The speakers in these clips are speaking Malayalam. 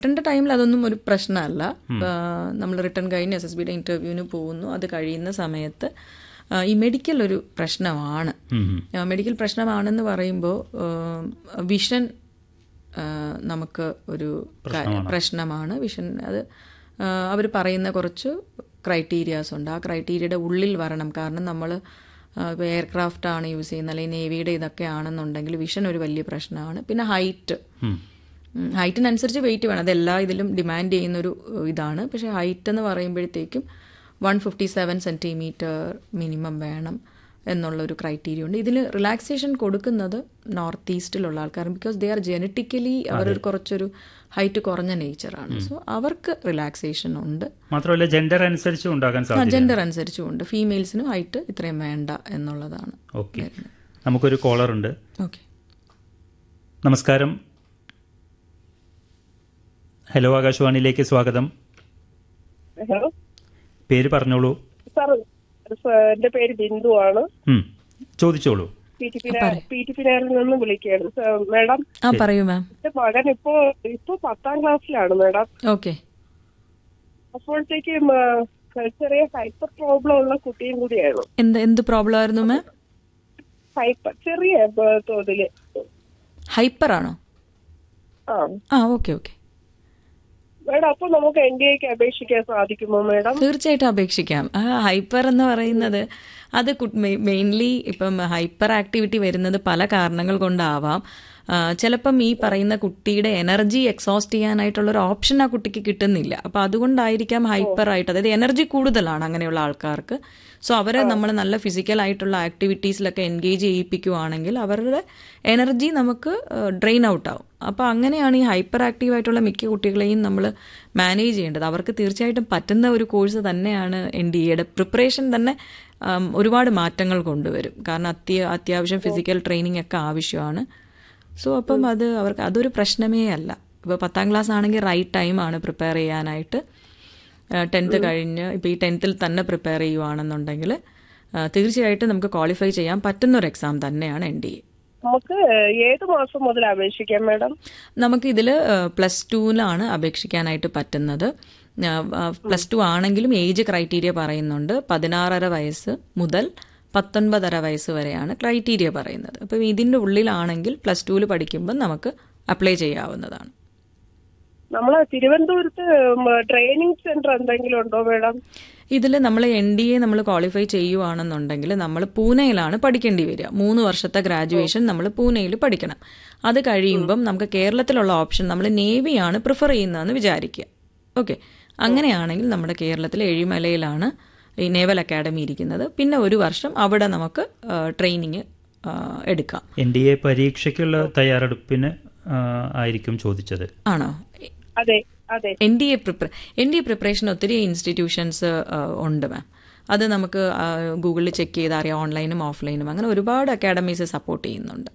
റിട്ടേണിൻ്റെ ടൈമിൽ അതൊന്നും ഒരു പ്രശ്നമല്ല നമ്മൾ റിട്ടേൺ കഴിഞ്ഞ് എസ് എസ് ബിയുടെ ഇൻ്റർവ്യൂവിന് പോകുന്നു അത് കഴിയുന്ന സമയത്ത് ആ, ഈ മെഡിക്കൽ ഒരു പ്രശ്നമാണ് ആ, മെഡിക്കൽ പ്രശ്നമാണെന്ന് പറയുമ്പോൾ വിഷൻ നമുക്ക് ഒരു ക- പ്രശ്നമാണ് വിഷൻ അത് അവർ പറയുന്ന കുറച്ച് ക്രൈറ്റീരിയാസ് ഉണ്ട് ആ ക്രൈറ്റീരിയയുടെ ഉള്ളിൽ വരണം കാരണം നമ്മൾ ഇപ്പോൾ എയർക്രാഫ്റ്റ് ആണ് യൂസ് ചെയ്യുന്നത് അല്ലെങ്കിൽ നേവിയുടെ ഇതൊക്കെ ആണെന്നുണ്ടെങ്കിൽ വിഷൻ ഒരു വലിയ പ്രശ്നമാണ് പിന്നെ ഹൈറ്റ് ഹൈറ്റിനനുസരിച്ച് വെയിറ്റ് വേണം അത് എല്ലാ ഇതിലും ഡിമാൻഡ് ചെയ്യുന്ന ഒരു ഇതാണ് പക്ഷേ ഹൈറ്റ് എന്ന് പറയുമ്പോഴത്തേക്കും one fifty seven centimetre minimum വേണം എന്നുള്ള ഒരു ക്രൈറ്റീരിയ ഉണ്ട് ഇതിൽ റിലാക്സേഷൻ കൊടുക്കുന്നത് നോർത്ത് ഈസ്റ്റിലുള്ള ആൾക്കാർ ബിക്കോസ് ദേ ആർ ജനറ്റിക്കലി അവർ ഒരു കുറച്ചൊരു ഹൈറ്റ് കുറഞ്ഞ നേച്ചറാണ് സോ അവർക്ക് റിലാക്സേഷൻ ഉണ്ട് മാത്രമല്ല ജെൻഡർ അനുസരിച്ചും ഉണ്ടാകാൻ സാധ്യത ജെൻഡർ അനുസരിച്ചും ഉണ്ട് ഫീമെയിൽസിനും ഹൈറ്റ് ഇത്രയും വേണ്ട എന്നുള്ളതാണ് ഓക്കെ നമുക്കൊരു കോളർ ഉണ്ട് ഓക്കെ നമസ്കാരം ഹലോ ആകാശവാണിയിലേക്ക് സ്വാഗതം ഹലോ പേര് പറഞ്ഞോളൂ സാർ സാർ, എന്റെ പേര് ബിന്ദു ആണ് ഉം. ചോദിച്ചോളൂ P T P P T P നഗറിൽ നിന്ന് വിളിക്കുകയാണ് സാർ, മാഡം ആ പറയൂ മാം എന്റെ മകൻ ഇപ്പോ ഇപ്പൊ പത്താം ക്ലാസ്സിലാണ് മാഡം ഓക്കെ അപ്പോഴത്തേക്കും ആ, ചെറിയ ഹൈപ്പർ പ്രോബ്ലം ഉള്ള കുട്ടിയും കൂടിയാണ് എന്ത് എന്ത് പ്രോബ്ലം ആയിരുന്നു മാം ഹൈപ്പർ ചെറിയ ആ, തോതില് ഹൈപ്പർ ആണോ ആ ആ ഓക്കെ ഓക്കെ മാഡം അപ്പൊ നമുക്ക് എൻ ഡി എക്ക് അപേക്ഷിക്കാൻ സാധിക്കുമോ മാഡം തീർച്ചയായിട്ടും അപേക്ഷിക്കാം ആ ഹൈപ്പർ എന്ന് പറയുന്നത് അത് മെയിൻലി ഇപ്പം ഹൈപ്പർ ആക്ടിവിറ്റി വരുന്നത് പല കാരണങ്ങൾ കൊണ്ടാവാം ആ, ചിലപ്പം ഈ പറയുന്ന കുട്ടിയുടെ എനർജി എക്സോസ്റ്റ് ചെയ്യാനായിട്ടുള്ള ഒരു ഓപ്ഷൻ ആ കുട്ടിക്ക് കിട്ടുന്നില്ല അപ്പം അതുകൊണ്ടായിരിക്കാം ഹൈപ്പർ ആയിട്ട് അതായത് എനർജി കൂടുതലാണ് അങ്ങനെയുള്ള ആൾക്കാർക്ക് സോ അവരെ നമ്മൾ നല്ല ഫിസിക്കൽ ആയിട്ടുള്ള ആക്ടിവിറ്റീസിലൊക്കെ എൻഗേജ് ചെയ്യിപ്പിക്കുവാണെങ്കിൽ അവരുടെ എനർജി നമുക്ക് ഡ്രെയിൻ ഔട്ട് ആവും അപ്പോൾ അങ്ങനെയാണ് ഈ ഹൈപ്പർ ആക്റ്റീവ് ആയിട്ടുള്ള മിക്ക കുട്ടികളെയും നമ്മൾ മാനേജ് ചെയ്യേണ്ടത് അവർക്ക് തീർച്ചയായിട്ടും പറ്റുന്ന ഒരു കോഴ്സ് തന്നെയാണ് എൻ ഡി എയുടെ പ്രിപ്പറേഷൻ തന്നെ ആം, ഒരുപാട് മാറ്റങ്ങൾ കൊണ്ടുവരും കാരണം അത്യ അത്യാവശ്യം ഫിസിക്കൽ ട്രെയിനിങ് ഒക്കെ ആവശ്യമാണ് സോ അപ്പം അത് അവർക്ക് അതൊരു പ്രശ്നമേ അല്ല ഇപ്പോൾ പത്താം ക്ലാസ് ആണെങ്കിൽ റൈറ്റ് ടൈമാണ് പ്രിപ്പയർ ചെയ്യാനായിട്ട് ടെൻത്ത് കഴിഞ്ഞ് ഇപ്പോൾ ഈ ടെൻത്തിൽ തന്നെ പ്രിപ്പയർ ചെയ്യുവാണെന്നുണ്ടെങ്കിൽ ആ, തീർച്ചയായിട്ടും നമുക്ക് ക്വാളിഫൈ ചെയ്യാൻ പറ്റുന്ന ഒരു എക്സാം തന്നെയാണ് എൻ ഡി എ നമുക്ക് ഏത് മാസം മുതൽ അപേക്ഷിക്കാം മാഡം നമുക്കിതിൽ പ്ലസ് ടുവിലാണ് അപേക്ഷിക്കാനായിട്ട് പറ്റുന്നത് പ്ലസ് ടു ആണെങ്കിലും ഏജ് ക്രൈറ്റീരിയ പറയുന്നുണ്ട് പതിനാറര വയസ്സ് മുതൽ പത്തൊൻപതര വയസ്സ് വരെയാണ് ക്രൈറ്റീരിയ പറയുന്നത് അപ്പം ഇതിൻ്റെ ഉള്ളിലാണെങ്കിൽ പ്ലസ് ടുവിൽ പഠിക്കുമ്പോൾ നമുക്ക് അപ്ലൈ ചെയ്യാവുന്നതാണ് നമ്മള് തിരുവനന്തപുരത്ത് ട്രെയിനിങ് സെന്റർ എന്തെങ്കിലും ഉണ്ടോ മാഡം ഇതിൽ നമ്മൾ എൻ ഡി എ നമ്മൾ ക്വാളിഫൈ ചെയ്യുവാണെന്നുണ്ടെങ്കിൽ നമ്മൾ പൂനെയിലാണ് പഠിക്കേണ്ടി വരിക മൂന്ന് വർഷത്തെ ഗ്രാജുവേഷൻ നമ്മൾ പൂനെയിൽ പഠിക്കണം അത് കഴിയുമ്പം നമുക്ക് കേരളത്തിലുള്ള ഓപ്ഷൻ നമ്മൾ നേവിയാണ് പ്രിഫർ ചെയ്യുന്നതെന്ന് വിചാരിക്കുക ഓക്കെ അങ്ങനെയാണെങ്കിൽ നമ്മുടെ കേരളത്തിലെ എഴിമലയിലാണ് ഈ നേവൽ അക്കാഡമി ഇരിക്കുന്നത് പിന്നെ ഒരു വർഷം അവിടെ നമുക്ക് ട്രെയിനിങ് എടുക്കാം എൻ ഡി എ പരീക്ഷയ്ക്കുള്ള തയ്യാറെടുപ്പിന് ആ, ആയിരിക്കും ചോദിച്ചത് ആണോ അതെ അതെ എൻ ഡി എ പ്രിപ്പറ എൻ ഡി എ പ്രിപ്പറേഷൻ ഒത്തിരി ഇൻസ്റ്റിറ്റ്യൂഷൻസ് ഉണ്ട് മാം അത് നമുക്ക് ഗൂഗിളിൽ ചെക്ക് ചെയ്ത് അറിയാം ഓൺലൈനും ഓഫ്ലൈനും അങ്ങനെ ഒരുപാട് അക്കാഡമീസ് സപ്പോർട്ട് ചെയ്യുന്നുണ്ട്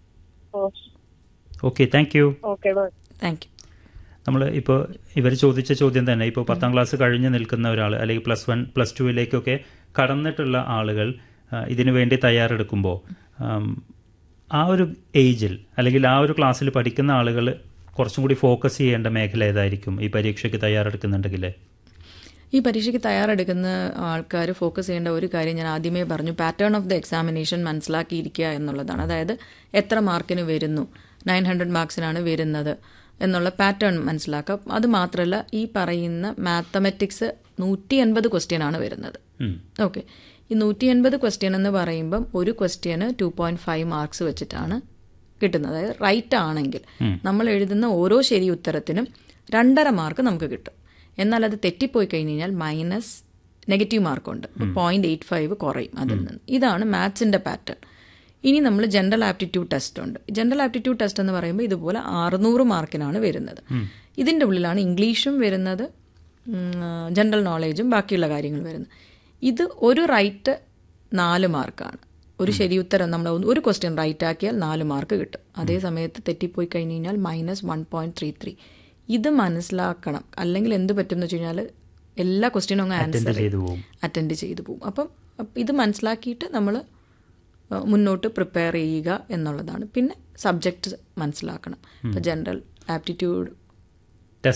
okay thank you okay ma'am thank you നമ്മൾ ഇപ്പോൾ ഇവർ ചോദിച്ച ചോദ്യം തന്നെ ഇപ്പോൾ പത്താം ക്ലാസ് കഴിഞ്ഞ് നിൽക്കുന്ന ഒരാൾ അല്ലെങ്കിൽ പ്ലസ് വൺ പ്ലസ് ടുവിലേക്കൊക്കെ കടന്നിട്ടുള്ള ആളുകൾ ആ, ഇതിനു വേണ്ടി തയ്യാറെടുക്കുമ്പോൾ ആം, ആ ഒരു ഏജിൽ അല്ലെങ്കിൽ ആ ഒരു ക്ലാസ്സിൽ പഠിക്കുന്ന ആളുകൾ കുറച്ചും കൂടി ഫോക്കസ് ചെയ്യേണ്ട മേഖല ഏതായിരിക്കും ഈ പരീക്ഷയ്ക്ക് തയ്യാറെടുക്കുന്നുണ്ടെങ്കിൽ ഈ പരീക്ഷയ്ക്ക് തയ്യാറെടുക്കുന്ന ആൾക്കാർ ഫോക്കസ് ചെയ്യേണ്ട ഒരു കാര്യം ഞാൻ ആദ്യമേ പറഞ്ഞു പാറ്റേൺ ഓഫ് ദ എക്സാമിനേഷൻ മനസ്സിലാക്കിയിരിക്കുക എന്നുള്ളതാണ് അതായത് എത്ര മാർക്കിന് വരുന്നു നയൻ ഹൺഡ്രഡ് മാർക്സിനാണ് വരുന്നത് എന്നുള്ള പാറ്റേൺ മനസ്സിലാക്കുക അത് മാത്രമല്ല ഈ പറയുന്ന മാത്തമെറ്റിക്സ് നൂറ്റി എൺപത് ക്വസ്റ്റ്യൻ ആണ് വരുന്നത് ഓക്കെ ഈ നൂറ്റി എൺപത് ക്വസ്റ്റ്യൻ എന്ന് പറയുമ്പം ഒരു ക്വസ്റ്റ്യന് ടു പോയിന്റ് ഫൈവ് മാർക്സ് വെച്ചിട്ടാണ് കിട്ടുന്നത് അതായത് റൈറ്റ് ആണെങ്കിൽ നമ്മൾ എഴുതുന്ന ഓരോ ശരി ഉത്തരത്തിനും രണ്ടര മാർക്ക് നമുക്ക് കിട്ടും എന്നാൽ അത് തെറ്റിപ്പോയി കഴിഞ്ഞ് കഴിഞ്ഞാൽ മൈനസ് നെഗറ്റീവ് മാർക്കുണ്ട് പോയിന്റ് എയ്റ്റ് ഫൈവ് കുറയും അതിൽ നിന്ന് ഇതാണ് മാത്സിന്റെ പാറ്റേൺ ഇനി നമ്മൾ ജനറൽ ആപ്റ്റിറ്റ്യൂഡ് ടെസ്റ്റ് ഉണ്ട് ജനറൽ ആപ്റ്റിറ്റ്യൂഡ് ടെസ്റ്റ് എന്ന് പറയുമ്പോൾ ഇതുപോലെ അറുന്നൂറ് മാർക്കിനാണ് വരുന്നത് ഇതിൻ്റെ ഉള്ളിലാണ് ഇംഗ്ലീഷും വരുന്നത് ജനറൽ നോളേജും ബാക്കിയുള്ള കാര്യങ്ങൾ വരുന്നത് ഇത് ഒരു റൈറ്റ് നാല് മാർക്കാണ് ഒരു ശരി ഉത്തരം നമ്മൾ ഒരു ക്വസ്റ്റ്യൻ റൈറ്റ് ആക്കിയാൽ നാല് മാർക്ക് കിട്ടും അതേ സമയത്ത് തെറ്റിപ്പോയി കഴിഞ്ഞ് കഴിഞ്ഞാൽ minus one point three three ഇത് മനസ്സിലാക്കണം അല്ലെങ്കിൽ എന്ത് പറ്റും എന്ന് വെച്ച് കഴിഞ്ഞാൽ എല്ലാ ക്വസ്റ്റ്യനും അങ്ങ് ആൻസർ ചെയ്തു പോകും അറ്റൻഡ് ചെയ്തു പോകും അപ്പം അപ്പം ഇത് മനസ്സിലാക്കിയിട്ട് നമ്മൾ മുന്നോട്ട് പ്രിപ്പയർ ചെയ്യുക എന്നുള്ളതാണ് പിന്നെ സബ്ജക്റ്റ് മനസ്സിലാക്കണം ഇപ്പം ജനറൽ ആപ്റ്റിറ്റ്യൂഡ്